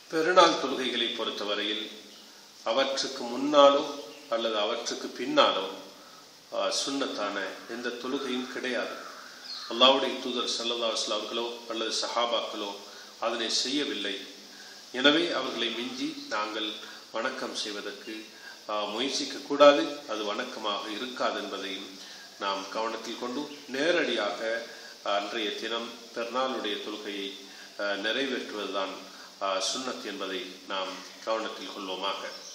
பெருநாள் தொழுகைகளை பொறுத்தவரையில் அவற்றுக்கு முன்னாலோ அல்லது அவற்றுக்கு பின்னாலோ ஆஹ், சுன்னத்தான எந்த தொழுகையும் கிடையாது அல்லாவுடைய தூதர் சல்லல்லா அவர்களோ அல்லது சஹாபாக்களோ அதனை செய்யவில்லை எனவே அவர்களை மிஞ்சி நாங்கள் வணக்கம் செய்வதற்கு ஆஹ், முயற்சிக்கக்கூடாது அது வணக்கமாக இருக்காது என்பதையும் நாம் கவனத்தில் கொண்டு நேரடியாக அன்றைய தினம் பெருநாளுடைய தொழுகையை ஆஹ், நிறைவேற்றுவதுதான் ஆஹ், சுன்னத் என்பதை நாம் கவனத்தில் கொள்வோமாக